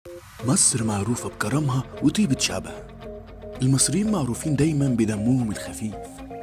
مصر معروفة بكرمها وطيبة شعبها المصريين معروفين دايما بدمهم الخفيف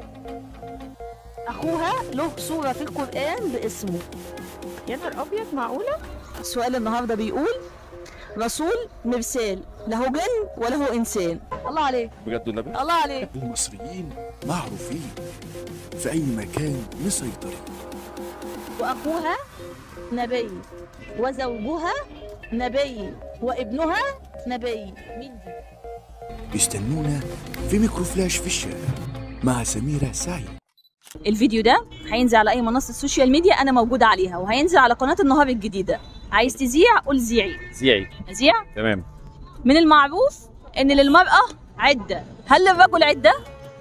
أخوها له صورة في القرآن باسمه يا نهار ابيض معقوله السؤال النهاردة بيقول رسول مرسال له جن وله إنسان الله عليك بجد النبي الله عليك المصريين معروفين في أي مكان مسيطرين وأخوها نبي وزوجها نبي وابنها نبي مين دي؟ استنونا في ميكروفلاش في الشارع مع سميرة سعيد الفيديو ده هينزل على اي منصه سوشيال ميديا انا موجوده عليها وهينزل على قناه النهار الجديده عايز تذيع قول زيعي زيعي ازيع تمام من المعروف ان للمراه عده هل للرجل عده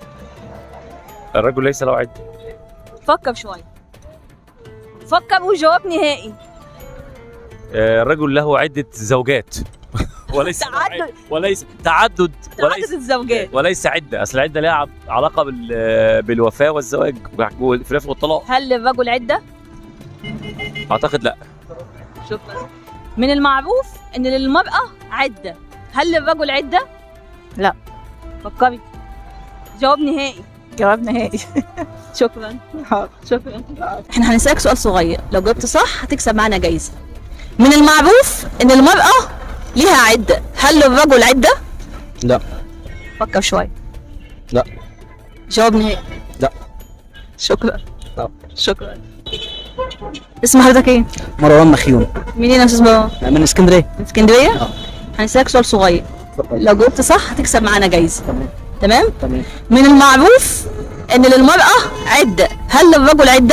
الرجل ليس له عد فكر شويه فكر وجواب نهائي آه، الرجل له عدة زوجات وليس له تعدد. عد- وليس تعدد تعدد وليس الزوجات وليس عدة أصل العدة لها عب- علاقة بال- بالوفاة والزواج والخلاف والطلاق هل للرجل عده أعتقد لا شكرا من المعروف ان للمراه عده هل للرجل عده لا فكري جواب نهائي جواب نهائي شكرا شكرا احنا هنسألك سؤال صغير لو جاوبت صح هتكسب معانا جايزة من المعروف ان المرأة ليها عدة هل للرجل عدة؟ لا. فكر شوية لا. جواب نهائي لا. شكرا لا. شكرا اسم حضرتك ايه؟ مروان مخيون منين يا استاذ مروان؟ من اسكندريه من اسكندرية؟ اه. هنسألك سؤال صغير لو جاوبت صح هتكسب معانا جايزة تمام؟ تمام من المعروف ان للمرأة عدة هل للرجل عدة؟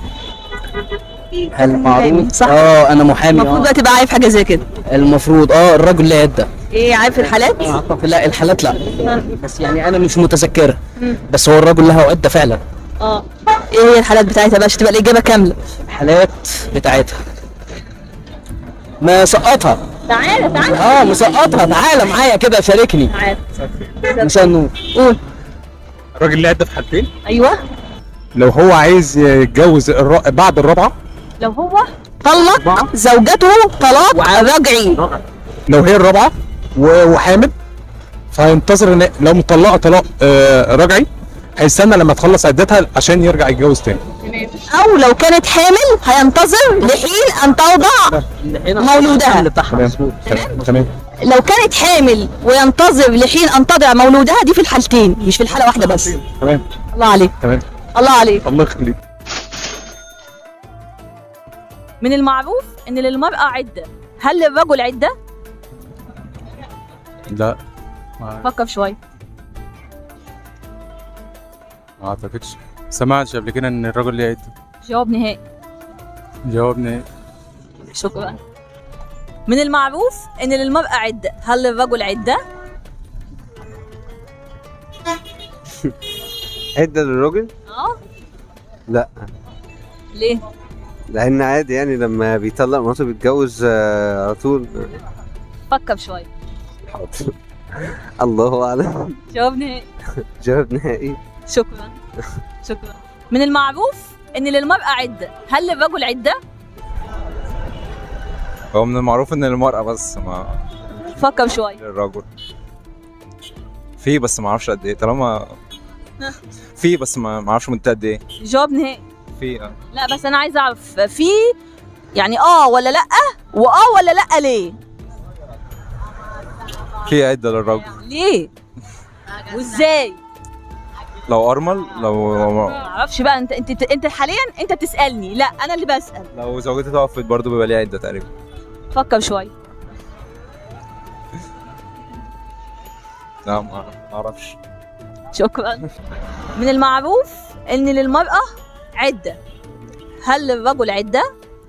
هل معروف صح. اه انا محامي المفروض اه بقى تبقى عارف حاجة زي كده المفروض اه الراجل ليه عده ايه عارف الحالات؟ اعتقد لا الحالات لا بس يعني انا مش متذكرها بس هو الراجل له عده فعلا اه ايه هي الحالات بتاعتها بقى عشان تبقى الاجابه كامله الحالات بتاعتها مسقطها تعالى تعالى اه مسقطها تعالى معايا كده شاركني تعالى مساء النور قول الراجل ليه عده في حالتين ايوه لو هو عايز يتجوز الر... بعد الرابعه لو هو طلق زوجته طلاق رجعي لو هي الرابعه و- وحامل فهينتظر ان لو مطلقه طلاق آه رجعي هيستنى لما تخلص عدتها عشان يرجع يتجوز تاني او لو كانت حامل هينتظر لحين ان توضع مولودها. بتاعها تمام مظبوط تمام تمام لو كانت حامل وينتظر لحين ان تضع مولودها دي في الحالتين مش في الحاله واحده بس تمام الله عليك تمام الله عليك الله يخليك من المعروف ان للمراه عده هل للرجل عده لا فكر شويه ما اعتقدش سمعتش قبل كده ان الراجل ليه عده جواب نهائي جاوبني شكرا من المعروف ان للمراه عده هل للرجل عده عدة للراجل؟ اه لا ليه لأن عادي يعني لما بيطلق مراته بيتجوز آه، على طول فكر شويه حاضر الله أعلم جواب نهائي جواب نهائي شكرا شكرا من المعروف ان للمراه عده هل للرجل عده هو من المعروف ان المرأة بس ما فكر شويه للرجل في بس ما اعرفش قد ايه طالما في بس ما ما اعرفش مدة قد ايه جواب نهائي في اه لا بس انا عايزه اعرف في يعني اه ولا لا واه ولا لا ليه في عدة للرجل ليه وازاي لو ارمل لو ما اعرفش بقى انت انت انت حاليا انت بتسالني لا انا اللي بسال لو زوجتي توفت برضه بيبقى ليها عدة تقريبا فكر شويه لا ما اعرفش شكرا من المعروف ان للمراه عده هل للرجل عده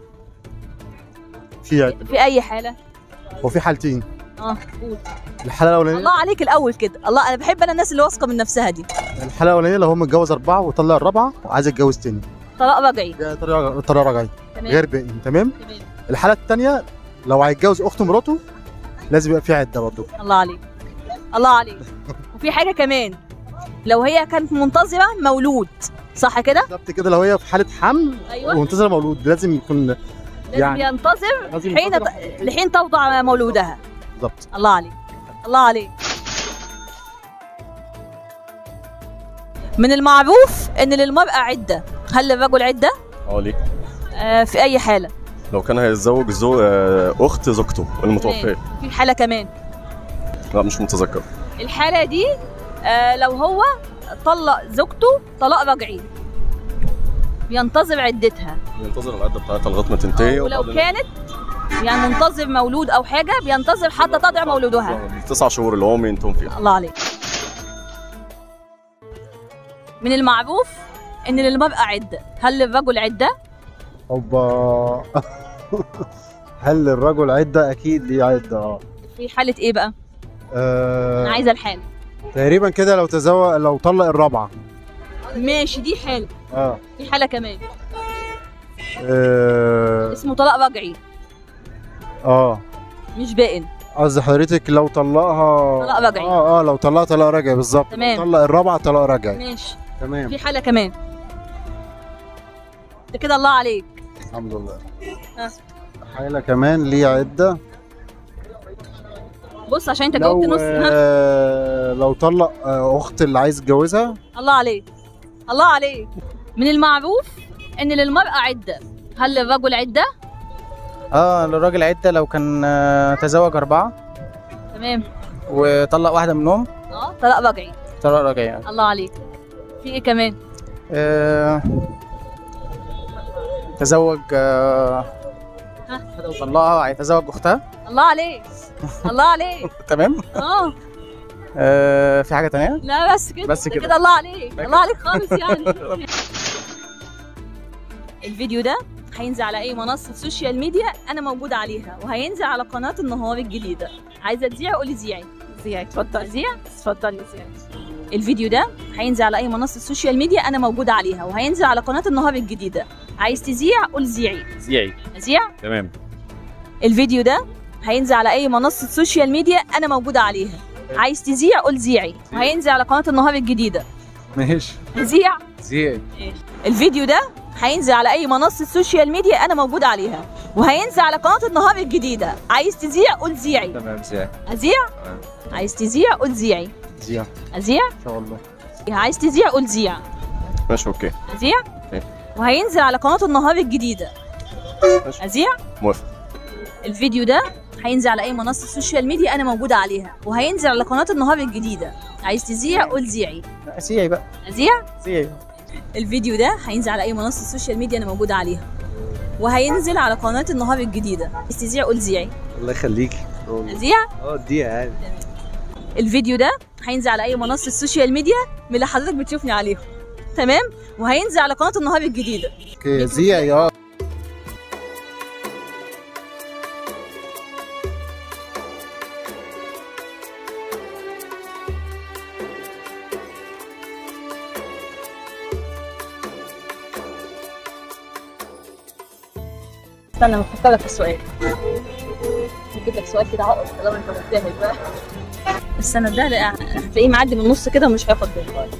في عدة في اي حاله وفي حالتين اه قول الحالة الأولانية الله عليك الاول كده الله انا بحب انا الناس اللي واثقه من نفسها دي الحالة الأولانية لو هو متجوز أربعة وطلق الرابعة وعايز يتجوز تاني طلاق رجعي ده طريقة طريقة رجعي تمام غير باقي تمام تمام. الحالة التانية لو هيتجوز أخت مراته لازم يبقى في عدة برضه الله عليك الله عليك وفي حاجه كمان لو هي كانت منتظره مولود صح كده بالظبط كده لو هي في حالة حمل ايوه ومنتظرة مولود لازم يكون لازم يعني ينتظر لازم حين ينتظر ت... لحين توضع مولودها بالظبط الله عليك الله عليك من المعروف ان للمرأة عدة هل للرجل عدة؟ اه ليه؟ آه في اي حالة لو كان هيتزوج زو... آه، اخت زوجته المتوفيه في حالة كمان لا مش متذكر الحالة دي آه لو هو طلق زوجته طلاق رجعي بينتظر عدتها ينتظر العده بتاعتها لغايه ما تنتهي ولو وبعدين- كانت يعني منتظر مولود او حاجة بينتظر حتى تضع مولودها التسع شهور اللي هم ينتهوا فيها الله عليك من المعروف ان للمرأة عدة هل للرجل عدة؟ اوبا هل الرجل عده اكيد ليه عده اه في حالة ايه بقى؟ آه، انا عايزة الحالة تقريبا كده لو تزوج لو طلق الرابعه ماشي دي حالة اه في حالة كمان اه, اسمه طلاق رجعي آه. مش بائن قصدي حضرتك لو طلقها طلاق رجعي. اه اه لو طلقها طلاق رجعي بالظبط تمام. لو طلق الرابعه طلاق رجعي ماشي تمام في حالة كمان انت كده الله عليك الحمد لله ها. حالة كمان ليه عدة بص عشان انت لو جاوبت نص ها آه لو طلق آه أخت اللي عايز يتجوزها الله عليك الله عليك من المعروف ان للمرأة عدة هل للرجل عدة؟ اه للراجل عدة لو كان آه، تزوج أربعة تمام وطلق واحدة منهم اه طلاق رجعي طلق راجع يعني الله عليك في ايه كمان؟ آه، تزوج آه، ها طلقها هيتزوج أختها الله عليك الله عليك تمام اه آه، في حاجة تانية؟ لا بس كده بس ده كده. كده الله عليك الله عليك خالص يعني الفيديو ده هينزل على اي منصه سوشيال ميديا انا موجوده عليها وهينزل على قناه النهار الجديده عايزه تذيع قولي زيعي زيعي اتفضلي زيع اتفضلي زيعي الفيديو ده هينزل على اي منصه سوشيال ميديا انا موجوده عليها وهينزل على قناه النهار الجديده عايز تذيع قول زيعي زيعي ازيع تمام الفيديو ده هينزل على اي منصه سوشيال ميديا انا موجوده عليها عايز تذيع قول زيعي وهينزل على قناه النهار الجديده ماشي زيع زي الفيديو ده هينزل على اي منصه سوشيال ميديا انا موجوده عليها وهينزل على قناه النهار الجديده عايز تذيع قول زيعي تمام زي ازيع عايز تذيع قول زيعي زي ازيع ان شاء الله عايز تذيع قول زيع ماشي اوكي ازيع أوكي. وهينزل على قناه النهار الجديده ماشي. ازيع موافق الفيديو ده هينزل على اي منصه سوشيال ميديا انا موجوده عليها وهينزل على قناه النهار الجديده عايز تذيع قول زيعي زيعي بقى ازيع زيعي الفيديو ده هينزل على اي منصه سوشيال ميديا انا موجوده عليها وهينزل على قناه النهار الجديده عايز تذيع قول زيعي الله يخليكي ازيع اه دي عادي الفيديو ده هينزل على اي منصه سوشيال ميديا من اللي حضرتك بتشوفني عليهم تمام وهينزل على قناه النهار الجديده اوكي زيعي اه استنى بفكر لك في السؤال نجيب لك سؤال كده عقد طالما انت مجتهد بقى السنة ده لا، هتلاقيه معدي من النص كده ومش هياخد باله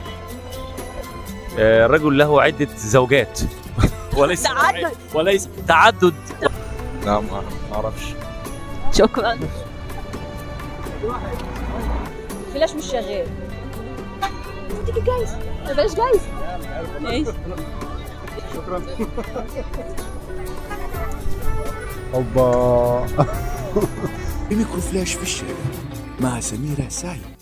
آه، الرجل له عدة زوجات وليس تعدد. وليس تعدد لا ما ما اعرفش شكرا فلاش مش شغال تيجي جايز بلاش جايز ماشي اوبا بميكرو فلاش في الشارع مع سميرة سعيد